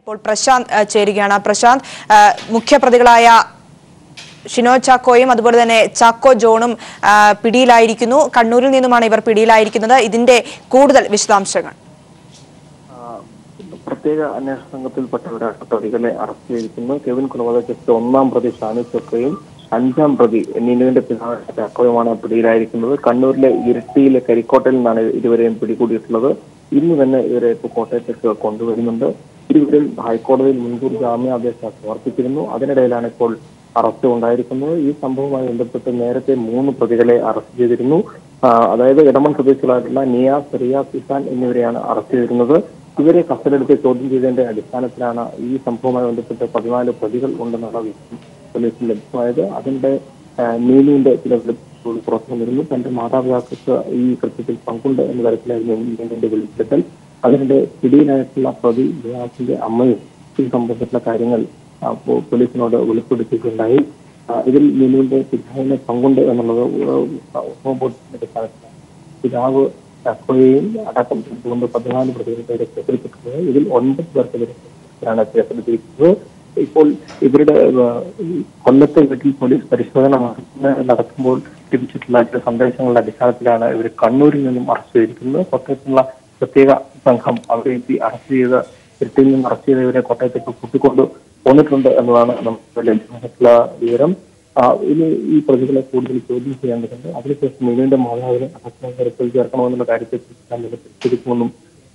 ഇപ്പോൾ പ്രശാന്ത് ആ, ചേരുകയാണ് പ്രശാന്ത് ആ, മുഖ്യപ്രതികളായ ഷിനോ ചാക്കോയും അതുപോലെ തന്നെ ചാക്കോ ജോണും ആ, പിടിയിലായിരിക്കുന്നു കണ്ണൂരിൽ നിന്നുമാണ് ഇവർ പിടിയിലായിരിക്കുന്നത് ഇതിന്റെ കൂടുതൽ വിശദാംശങ്ങൾ പ്രത്യേക അന്വേഷണ സംഘത്തിൽപ്പെട്ടവരാണ് പ്രതികളെ അറസ്റ്റ് ചെയ്തിരിക്കുന്നത് കെവിൻ കൊലപാതകത്തിൽ ഒന്നാം പ്രതി ഷാനു ചൊക്കയും അഞ്ചാം പ്രതി നീനുവിന്റെ പിതാവ് ചാക്കോയുമാണ് പിടിയിലായിരിക്കുന്നത് കണ്ണൂരിലെ ഇരിട്ടിയിലെ കരിക്കോട്ടയിൽ നിന്നാണ് ഇരുവരെയും പിടികൂടിയിട്ടുള്ളത് ഇന്ന് തന്നെ ഇവരെ ഇപ്പോൾ കോട്ടയത്തേക്ക് കൊണ്ടുവരുന്നുണ്ട് ഇരുവരും ഹൈക്കോടതിയിൽ മുൻകൂർ ജാമ്യാപേക്ഷ സമർപ്പിച്ചിരുന്നു അതിനിടയിലാണ് ഇപ്പോൾ അറസ്റ്റ് ഉണ്ടായിരിക്കുന്നത് ഈ സംഭവവുമായി ബന്ധപ്പെട്ട് നേരത്തെ മൂന്ന് പ്രതികളെ അറസ്റ്റ് ചെയ്തിരുന്നു ആ, അതായത് ഇടമൺ സ്വദേശികളായിട്ടുള്ള നിയാസ് റിയാസ് ഇസാൻ എന്നിവരെയാണ് അറസ്റ്റ് ചെയ്തിരുന്നത് ഇവരെ കസ്റ്റഡിയെടുത്ത് ചോദ്യം ചെയ്തതിന്റെ അടിസ്ഥാനത്തിലാണ് ഈ സംഭവവുമായി ബന്ധപ്പെട്ട് പതിനാല് പ്രതികൾ ഉണ്ടെന്നുള്ള വിവരം പോലീസിന് ലഭ്യമായത് അതിന്റെ ആ, നീനുവിന്റെ ചില വെളിപ്പെടുത്തലുകൾ പുറത്തു വന്നിരുന്നു തന്റെ മാതാപിതാക്കൾക്ക് ഈ കൃത്യത്തിൽ പങ്കുണ്ട് എന്ന തരത്തിലായിരുന്നു നീനുവിന്റെ വെളിപ്പെടുത്തൽ അതിനിടെ പിടിയിലായിട്ടുള്ള പ്രതി നിയാസിന്റെ അമ്മയും ഈ സംബന്ധിച്ചിട്ടുള്ള കാര്യങ്ങൾ ആ, പോ- പോലീസിനോട് വെളിപ്പെടുത്തിയിട്ടുണ്ടായി ആ, ഇതിൽ നീനുവിന്റെ പിതാവിന് പങ്കുണ്ട് എന്നുള്ളത് ഉപബോധത്തിന്റെ അടിസ്ഥാനത്തിലാണ് പിതാവ് ചക്കോയെയും അടക്കം ചെയ്തുകൊണ്ട് പതിനാല് പ്രതികളുടെ കേസെടുത്തിട്ടുള്ളത് ഇതിൽ ഒൻപത് പേർക്കെതിരെയാണ് കേസെടുത്തിരിക്കുന്നത് ഇപ്പോൾ ഇവരുടെ ആ, ഈ കൊല്ലത്തെ വീട്ടിൽ പോലീസ് പരിശോധന നടത്തുന്ന- നടത്തുമ്പോൾ ലഭിച്ചിട്ടുള്ള ചില സന്ദേശങ്ങളുടെ അടിസ്ഥാനത്തിലാണ് ഇവർ കണ്ണൂരിൽ നിന്നും അറസ്റ്റ് ചെയ്തിരിക്കുന്നത് കോട്ടയത്തുള്ള പ്രത്യേക സംഘം അവിടെ എത്തി അറസ്റ്റ് ചെയ്ത ഇരട്ടിയിൽ നിന്ന് അറസ്റ്റ് ചെയ്ത ഇവരെ കോട്ടയത്തേക്ക് കൂട്ടിക്കൊണ്ട് പോന്നിട്ടുണ്ട് എന്നതാണ് നമുക്ക് ലഭ്യമായിട്ടുള്ള വിവരം ആ, ഇനി ഈ പ്രതികളെ കൂടുതൽ ചോദ്യം ചെയ്യേണ്ടതുണ്ട് അതിനുശേഷം മിനുവിന്റെ മാതാവിനെ അടക്കം തരത്തിൽ ചേർക്കണമെന്നുള്ള കാര്യത്തെക്കുറിച്ച് തന്നെ പരിശോധിക്കുമെന്നും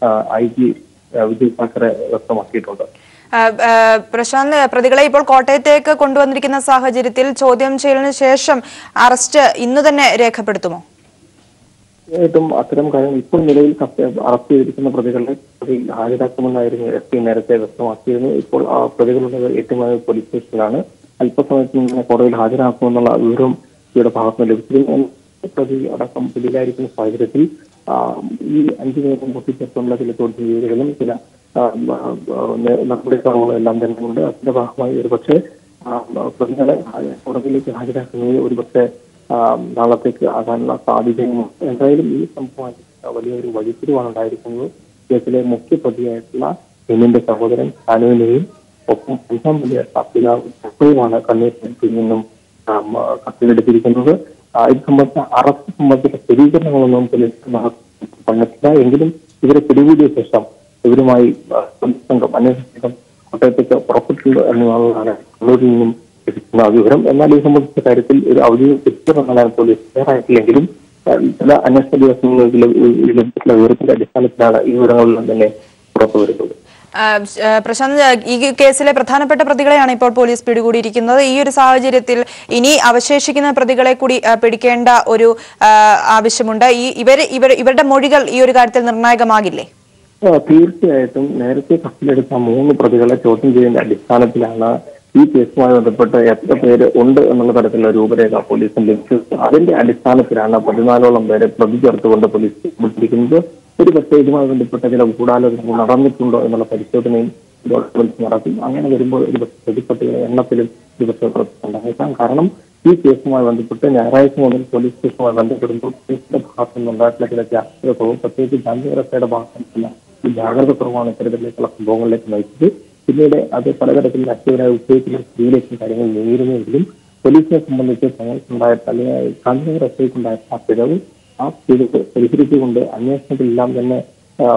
ഐ ജി വിജയ് സാക്കറെ വ്യക്തമാക്കിയിട്ടുണ്ട് ആ, ആ, പ്രശാന്ത് പ്രതികളെ ഇപ്പോൾ കോട്ടയത്തേക്ക് കൊണ്ടുവന്നിരിക്കുന്ന സാഹചര്യത്തിൽ ചോദ്യം ചെയ്യലിന് ശേഷം അറസ്റ്റ് ഇന്ന് തന്നെ രേഖപ്പെടുത്തുമോ തീർച്ചയായിട്ടും അത്തരം കാര്യങ്ങൾ ഇപ്പോൾ നിലവിൽ കസ്റ്റ- അറസ്റ്റ് ചെയ്തിരിക്കുന്ന പ്രതികളെ പ്രതി ഹാജരാക്കുമെന്നായിരുന്നു എസ് പി നേരത്തെ വ്യക്തമാക്കിയിരുന്നു ഇപ്പോൾ ആ പ്രതികളുള്ളത് ഏറ്റുമാനൂർ പോലീസ് സ്റ്റേഷനിലാണ് അല്പസമയത്തിന് മുന്നേ കോടതിയിൽ ഹാജരാക്കുമെന്നുള്ള വിവരം ഇവിടെ ഭാഗത്ത് നിന്ന് ലഭിച്ചിരുന്നു പ്രതി അടക്കം പിടിയിലായിരിക്കുന്ന സാഹചര്യത്തിൽ ആ, ഈ അഞ്ചു പേരും പൊട്ടിച്ചേർത്തുള്ള ചില ചോദ്യം ചെയ്യലുകളും ചില ആ, ആ, ന- നടപടിക്രമങ്ങളും എല്ലാം തന്നെ ഉണ്ട് അതിന്റെ ഭാഗമായി ഒരുപക്ഷെ ആ, പ്രതികളെ ഹാജ- കോടതിയിലേക്ക് ഹാജരാക്കുന്നത് ഒരുപക്ഷെ ആ, നാളത്തേക്ക് ആകാനുള്ള സാധ്യതയുമുണ്ട് എന്തായാലും ഈ സംഭവം വലിയൊരു വഴിത്തിരിവാണ് ഉണ്ടായിരിക്കുന്നത് കേസിലെ മുഖ്യ പ്രതിയായിട്ടുള്ള എന്നിന്റെ സഹോദരൻ ഷാനുവിനെയും ഒപ്പം അഞ്ചാം വലിയ പിതാവ് ചക്കയുമാണ് കണ്ണീർ നിന്നും ആം, കത്തിലെടുത്തിരിക്കുന്നത് ആ, ഇത് സംബന്ധിച്ച അറസ്റ്റ് സംബന്ധിച്ച സ്ഥിരീകരണങ്ങളൊന്നും പോലീസ് ഭാഗത്ത് പറഞ്ഞിട്ടില്ല എങ്കിലും ഇവരെ പിടികൂടിയ ശേഷം ഇവരുമായി ആ, പോലീസ് സംഘം അന്വേഷണ സംഘം കോട്ടയത്തേക്ക് പുറപ്പെട്ടിട്ടുണ്ട് എന്നുള്ളതാണ് കണ്ണൂരിൽ നിന്നും ലഭിക്കുന്ന വിവരം എന്നാൽ ഈ സംബന്ധിച്ച കാര്യത്തിൽ ഒരു ഔദ്യോഗിക ചിത്രം നൽകാൻ പോലീസ് തയ്യാറായിട്ടില്ലെങ്കിലും ആ, ചില അന്വേഷണ ദിവസങ്ങളിൽ ലഭിച്ചിട്ടുള്ള വിവരത്തിന്റെ അടിസ്ഥാനത്തിലാണ് ഈ വിവരങ്ങളെല്ലാം തന്നെ പുറത്തു വരുന്നത് ആ, ആ, പ്രശാന്ത് ഈ കേസിലെ പ്രധാനപ്പെട്ട പ്രതികളെയാണ് ഇപ്പോൾ പോലീസ് പിടികൂടിയിരിക്കുന്നത് ഈ ഒരു സാഹചര്യത്തിൽ ഇനി അവശേഷിക്കുന്ന പ്രതികളെ കൂടി ആ, പിടിക്കേണ്ട ഒരു ആ, ആവശ്യമുണ്ട് ഈ ഇവർ ഇവർ ഇവരുടെ മൊഴികൾ ഈ ഒരു കാര്യത്തിൽ നിർണായകമാകില്ലേ ആ, തീർച്ചയായിട്ടും നേരത്തെ കസ്റ്റഡിയെടുത്ത മൂന്ന് പ്രതികളെ ചോദ്യം ചെയ്യുന്ന അടിസ്ഥാനത്തിലാണ് ഈ കേസുമായി ബന്ധപ്പെട്ട് എത്ര പേര് ഉണ്ട് എന്നുള്ള തരത്തിലുള്ള രൂപരേഖ പോലീസിന് ലഭിച്ചത് അതിന്റെ അടിസ്ഥാനത്തിലാണ് പതിനാലോളം പേരെ പ്രതി ചേർത്തുകൊണ്ട് പോലീസ് പിടിച്ചിരിക്കുന്നത് ഒരു പക്ഷേ ഇതുമായി ബന്ധപ്പെട്ട ചില ഗൂഢാലോചനകൾ നടന്നിട്ടുണ്ടോ എന്നുള്ള പരിശോധനയും ഇതോടൊപ്പം നടക്കും അങ്ങനെ വരുമ്പോൾ ഒരു പക്ഷേ പ്രതിപട്ടിക എണ്ണത്തിലും ഒരു പക്ഷേ ഉണ്ടായേക്കാം കാരണം ഈ കേസുമായി ബന്ധപ്പെട്ട് ഞായറാഴ്ച മുതൽ പോലീസ് സ്റ്റേഷനുമായി ബന്ധപ്പെടുമ്പോൾ പോലീസിന്റെ ഭാഗത്തു നിന്നുണ്ടായിട്ടുള്ള ചില ജാഗ്രത കുറവ് പ്രത്യേകിച്ച് ജാഗ്രതയുടെ ഭാഗത്തുനിന്നുള്ള ഈ ജാഗ്രത കുറവാണ് ഇത്തരത്തിലേക്കുള്ള സംഭവങ്ങളിലേക്ക് നയിച്ചത് പിന്നീട് അത് പലതരത്തിലുള്ള അക്റ്റീവരായി ഉപയോഗിക്കുന്ന സ്ഥിതിയിലേക്കും കാര്യങ്ങൾ നേരിടുമെങ്കിലും പോലീസിനെ സംബന്ധിച്ച് തങ്ങൾക്കുണ്ടായ അല്ലെങ്കിൽ ഗാന്ധിനഗർ എസ് ഐക്കുണ്ടായ ആ പിഴവ് ആ പിഴവ് പരിഹരിച്ചുകൊണ്ട് അന്വേഷണത്തിലെല്ലാം തന്നെ ആ,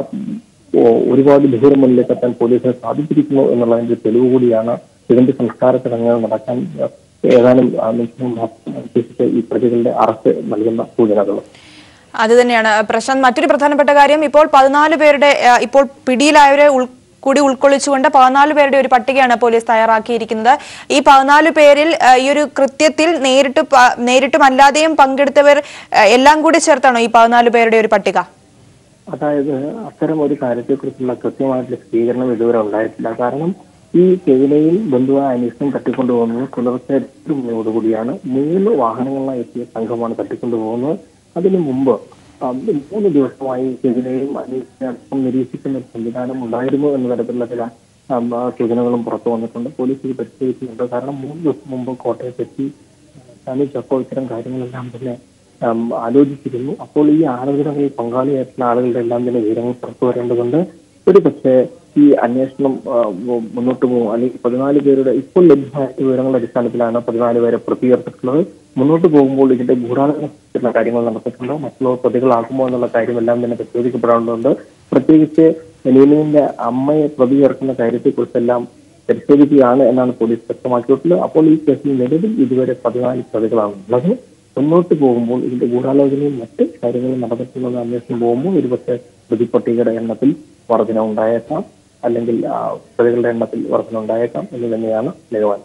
ഓ- ഒരുപാട് ദൂരം മുന്നിലേക്ക് എത്താൻ പോലീസിന് സാധിച്ചിരിക്കുന്നു എന്നുള്ളതിന്റെ തെളിവ് കൂടിയാണ് ഇതിന്റെ സംസ്കാര ചടങ്ങുകൾ നടക്കാൻ ആ, ഏതാനും ആ, നിമിഷങ്ങൾ മാത്രം അനുസരിച്ച് ഈ പ്രതികളുടെ അറസ്റ്റ് നൽകുന്ന സൂചനകൾ അത് തന്നെയാണ് പ്രശാന്ത് മറ്റൊരു പ്രധാനപ്പെട്ട കാര്യം ഇപ്പോൾ പതിനാല് പേരുടെ ആ, ഇപ്പോൾ പിടിയിലായവരെ ഉൾ കൂടി ഉൾക്കൊള്ളിച്ചുകൊണ്ട് പതിനാല് പേരുടെ ഒരു പട്ടികയാണ് പോലീസ് തയ്യാറാക്കിയിരിക്കുന്നത് ഈ പതിനാല് പേരിൽ ആ, ഈ ഒരു കൃത്യത്തിൽ നേരിട്ട് പ- നേരിട്ടും അല്ലാതെയും പങ്കെടുത്തവർ ആ, എല്ലാം കൂടി ചേർത്താണോ ഈ പതിനാല് പേരുടെ ഒരു പട്ടിക അതായത് അത്തരം ഒരു കാര്യത്തെക്കുറിച്ചുള്ള കൃത്യമായിട്ടുള്ള സ്ഥിരീകരണം ഇതുവരെ ഉണ്ടായിട്ടില്ല കാരണം ഈ കെവിനെയും ബന്ധുവായ അനീഷിനും തട്ടിക്കൊണ്ടുപോകുന്നത് പുലർച്ചെ രണ്ട് മണിയോടുകൂടിയാണ് മൂന്ന് വാഹനങ്ങളിലായി എത്തിയ സംഘമാണ് തട്ടിക്കൊണ്ടുപോകുന്നത് അതിനു മുമ്പ് ആ, മൂന്ന് ദിവസമായി കെവിനെയും അനീഷിനെ അടക്കം നിരീക്ഷിക്കുന്ന ഒരു സംവിധാനം ഉണ്ടായിരുന്നു എന്ന തരത്തിലുള്ള ചില ആ, ആ, സൂചനകളും പുറത്തു വന്നിട്ടുണ്ട് പോലീസ് ഇത് പരിശോധിക്കുന്നുണ്ട് കാരണം മൂന്ന് ദിവസം മുമ്പ് കോട്ടയത്തെത്തി ഷാനി ചക്കോ ഇത്തരം കാര്യങ്ങളെല്ലാം തന്നെ ഉം, ആലോചിച്ചിരുന്നു അപ്പോൾ ഈ ആലോചനകളിൽ പങ്കാളിയായിട്ടുള്ള ആളുകളുടെ എല്ലാം തന്നെ വിവരങ്ങൾ പുറത്തു വരേണ്ടതുണ്ട് ഒരു പക്ഷേ ഈ അന്വേഷണം ആ, മു- മുന്നോട്ട് പോകും അല്ലെങ്കിൽ പതിനാല് പേരുടെ ഇപ്പോൾ ലഭ്യമായ വിവരങ്ങളുടെ അടിസ്ഥാനത്തിലാണ് പതിനാല് പേരെ പ്രതികർത്തിട്ടുള്ളത് മുന്നോട്ട് പോകുമ്പോൾ ഇതിന്റെ ഗൂഢാലോചന കാര്യങ്ങൾ നടത്തിയിട്ടുണ്ട് മറ്റുള്ളവർ പ്രതികളാകുമോ എന്നുള്ള കാര്യമെല്ലാം തന്നെ പരിശോധിക്കപ്പെടേണ്ടതുണ്ട് പ്രത്യേകിച്ച് നീനുവിന്റെ അമ്മയെ പ്രതി ചേർക്കുന്ന കാര്യത്തെക്കുറിച്ചെല്ലാം പരിശോധിക്കുകയാണ് എന്നാണ് പോലീസ് വ്യക്തമാക്കിയിട്ടുള്ളത് അപ്പോൾ ഈ കേസിൽ നിലവിൽ ഇതുവരെ പതിനാല് പ്രതികളാണ് ഉള്ളത് മുന്നോട്ട് പോകുമ്പോൾ ഇതിന്റെ ഗൂഢാലോചനയും മറ്റ് കാര്യങ്ങളും നടന്നിട്ടുള്ള അന്വേഷണം പോകുമ്പോൾ ഒരുപക്ഷെ പ്രതിപട്ടികയുടെ എണ്ണത്തിൽ വർധന ഉണ്ടായേക്കാം അല്ലെങ്കിൽ ആ, പ്രതികളുടെ എണ്ണത്തിൽ വർധന ഉണ്ടായേക്കാം എന്ന് തന്നെയാണ് നിഗമനം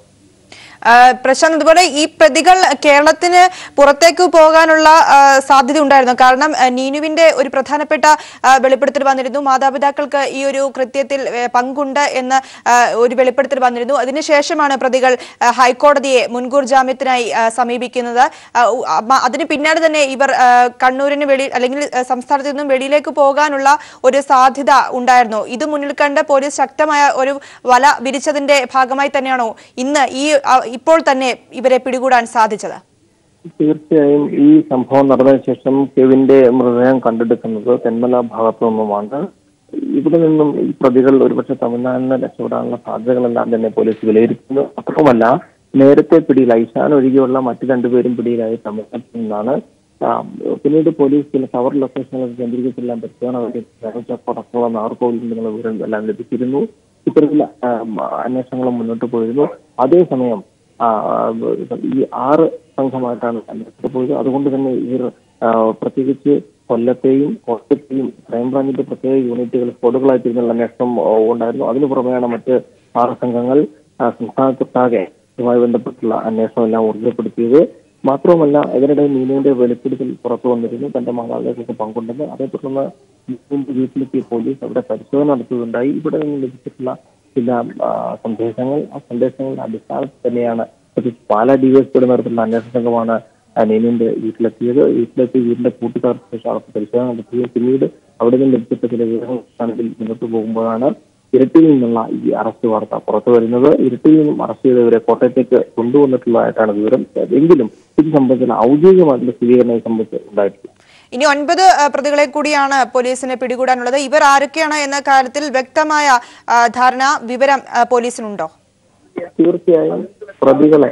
ആ, പ്രശാന്ത് അതുപോലെ ഈ പ്രതികൾ കേരളത്തിന് പുറത്തേക്ക് പോകാനുള്ള ആ, സാധ്യത ഉണ്ടായിരുന്നു കാരണം ആ, നീനുവിന്റെ ഒരു പ്രധാനപ്പെട്ട ആ, വെളിപ്പെടുത്തൽ വന്നിരുന്നു മാതാപിതാക്കൾക്ക് ഈ ഒരു കൃത്യത്തിൽ ഏ, പങ്കുണ്ട് എന്ന് ആ, ഒരു വെളിപ്പെടുത്തൽ വന്നിരുന്നു അതിനുശേഷമാണ് പ്രതികൾ ആ, ഹൈക്കോടതിയെ മുൻകൂർ ജാമ്യത്തിനായി ആ, സമീപിക്കുന്നത് ആ, ഉ- അമ്മ- അതിന് പിന്നാലെ തന്നെ ഇവർ ആ, കണ്ണൂരിന് വെളി അല്ലെങ്കിൽ ആ, സംസ്ഥാനത്ത് നിന്നും വെളിയിലേക്ക് പോകാനുള്ള ഒരു സാധ്യത ഉണ്ടായിരുന്നു ഇത് മുന്നിൽ കണ്ട് പോലീസ് ശക്തമായ ഒരു വല വിരിച്ചതിന്റെ ഭാഗമായി തന്നെയാണോ ഇന്ന് ഈ ആ, ഇപ്പോൾ തന്നെ ഇവരെ പിടികൂടാൻ സാധിച്ചത് തീർച്ചയായും ഈ സംഭവം നടന്നതിന് ശേഷം കെവിന്റെ മൃതദേഹം കണ്ടെടുക്കുന്നത് തെന്മല ഭാഗത്തു നിന്നുമാണ് ഇവിടെ നിന്നും ഈ പ്രതികൾ ഒരുപക്ഷെ തമിഴ്നാടിനെ രക്ഷപ്പെടാനുള്ള സാധ്യതകളെല്ലാം തന്നെ പോലീസ് വിലയിരുത്തുന്നു മാത്രമല്ല നേരത്തെ പിടിയിലായി ഇഷാൻ ഒഴികെയുള്ള മറ്റു രണ്ടുപേരും പിടിയിലായി തമിഴ്നാട്ടിൽ നിന്നാണ് ആ, പിന്നീട് പോലീസ് ചില ടവർ ലൊക്കേഷനുകൾ കേന്ദ്രീകരിച്ചെല്ലാം പരിശോധന നടത്തി അടക്കമുള്ള നാർക്കോവിൽ നിന്നുള്ള വിവരം എല്ലാം ലഭിച്ചിരുന്നു ഇത്തരത്തിൽ ആ, അന്വേഷണങ്ങളും മുന്നോട്ട് പോയിരുന്നു അതേസമയം ആ, ആ, ഈ ആറ് സംഘമായിട്ടാണ് അന്വേഷണത്തിൽ പോയത് അതുകൊണ്ട് തന്നെ ഇവർ ആ, പ്രത്യേകിച്ച് കൊല്ലത്തെയും കോട്ടയത്തെയും ക്രൈംബ്രാഞ്ചിന്റെ പ്രത്യേക യൂണിറ്റുകൾ സ്ക്വാഡുകളായി തിരിഞ്ഞുള്ള അന്വേഷണം ആ, ഉണ്ടായിരുന്നു അതിനു പുറമെയാണ് മറ്റ് ആറ് സംഘങ്ങൾ ആ, സംസ്ഥാനത്തൊട്ടാകെ ഇതുമായി ബന്ധപ്പെട്ടുള്ള അന്വേഷണം എല്ലാം ഊർജ്ജപ്പെടുത്തിയത് മാത്രവുമല്ല ഇതിനിടെ നീനുവിന്റെ വെളിപ്പെടുത്തൽ പുറത്തു വന്നിരുന്നു തന്റെ മാതാപിതാക്കൾക്ക് പങ്കുണ്ടെന്ന് അതേ തുടർന്ന് നീനുവിന്റെ വീട്ടിലെത്തിയ പോലീസ് അവിടെ പരിശോധന നടത്തുകയുണ്ടായി ഇവിടെ നിന്ന് ലഭിച്ചിട്ടുള്ള ചില ആ, സന്ദേശങ്ങൾ ആ സന്ദേശങ്ങളുടെ അടിസ്ഥാനത്തിൽ തന്നെയാണ് പ്രത്യേകിച്ച് പാലാ ഡിവൈഎസ്പിയുടെ നേതൃത്വത്തിലുള്ള അന്വേഷണ സംഘമാണ് ആ നീനുവിന്റെ വീട്ടിലെത്തിയത് വീട്ടിലെത്തി വീടിന്റെ കൂട്ടിത്തകർത്ത ശേഷം അവർക്ക് പരിശോധന നടത്തുകയും പിന്നീട് അവിടെ നിന്ന് ലഭിച്ചിട്ട ചില വിവരങ്ങൾ അടിസ്ഥാനത്തിൽ മുന്നോട്ട് പോകുമ്പോഴാണ് ഇരട്ടിയിൽ നിന്നുള്ള ഈ അറസ്റ്റ് വാർത്ത പുറത്തു വരുന്നത് ഇരട്ടിയിൽ നിന്നും അറസ്റ്റ് ചെയ്തവരെ കോട്ടയത്തേക്ക് കൊണ്ടുവന്നിട്ടുള്ളതായിട്ടാണ് വിവരം എങ്കിലും ഇത് സംബന്ധിച്ചുള്ള ഔദ്യോഗികമായിട്ടുള്ള സ്ഥിരീകരണം ഇത് സംബന്ധിച്ച് ഉണ്ടായിട്ടില്ല ഇനി ഒൻപത് ആ, പ്രതികളെ കൂടിയാണ് പോലീസിന് പിടികൂടാനുള്ളത് ഇവർ ആരൊക്കെയാണ് എന്ന കാര്യത്തിൽ വ്യക്തമായ ആ, ധാരണ വിവരം ആ, പോലീസിനുണ്ടോ തീർച്ചയായും പ്രതികളെ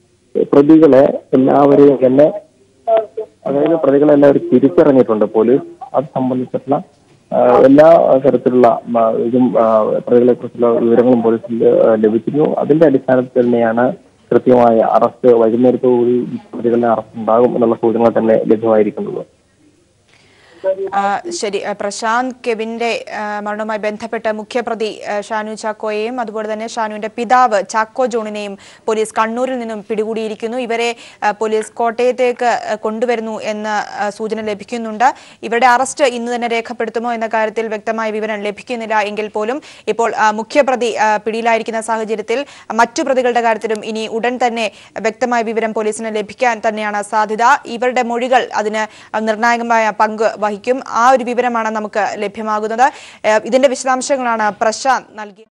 പ്രതികളെ എല്ലാവരെയും തന്നെ അതായത് പ്രതികളെ എല്ലാവരും തിരിച്ചറിഞ്ഞിട്ടുണ്ട് പോലീസ് അത് സംബന്ധിച്ചിട്ടുള്ള ആ, എല്ലാ തരത്തിലുള്ള ആ, ഇതും ആ, പ്രതികളെ കുറിച്ചുള്ള വിവരങ്ങളും പോലീസിൽ ആ, ലഭിച്ചിരുന്നു അതിന്റെ അടിസ്ഥാനത്തിൽ തന്നെയാണ് കൃത്യമായ അറസ്റ്റ് വൈകുന്നേരത്തോടുകൂടി ഈ പ്രതികളുടെ അറസ്റ്റ് ഉണ്ടാകും എന്നുള്ള സൂചനകൾ തന്നെ ലഭ്യമായിരിക്കുന്നത് ആ, ശരി ആ, പ്രശാന്ത് കെവിന്റെ ആ, മരണവുമായി ബന്ധപ്പെട്ട് മുഖ്യപ്രതി ആ, ഷാനു ചാക്കോയെയും അതുപോലെ തന്നെ ഷാനുവിന്റെ പിതാവ് ചാക്കോ ജോണിനെയും പോലീസ് കണ്ണൂരിൽ നിന്നും പിടികൂടിയിരിക്കുന്നു ഇവരെ ആ, പോലീസ് കോട്ടയത്തേക്ക് ആ, കൊണ്ടുവരുന്നു എന്ന ആ, സൂചന ലഭിക്കുന്നുണ്ട് ഇവരുടെ അറസ്റ്റ് ഇന്ന് തന്നെ രേഖപ്പെടുത്തുമോ എന്ന കാര്യത്തിൽ വ്യക്തമായ വിവരം ലഭിക്കുന്നില്ല എങ്കിൽ പോലും ഇപ്പോൾ ആ, മുഖ്യപ്രതി ആ, പിടിയിലായിരിക്കുന്ന സാഹചര്യത്തിൽ മറ്റു പ്രതികളുടെ കാര്യത്തിലും ഇനി ഉടൻ തന്നെ വ്യക്തമായ വിവരം പോലീസിന് ലഭിക്കാൻ തന്നെയാണ് സാധ്യത ഇവരുടെ മൊഴികൾ അതിന് നിർണായകമായ പങ്ക് വഹിക്കും ആ ഒരു വിവരമാണ് നമുക്ക് ലഭ്യമാകുന്നത് ഏഹ് ഇതിന്റെ വിശദാംശങ്ങളാണ് പ്രശാന്ത് നൽകി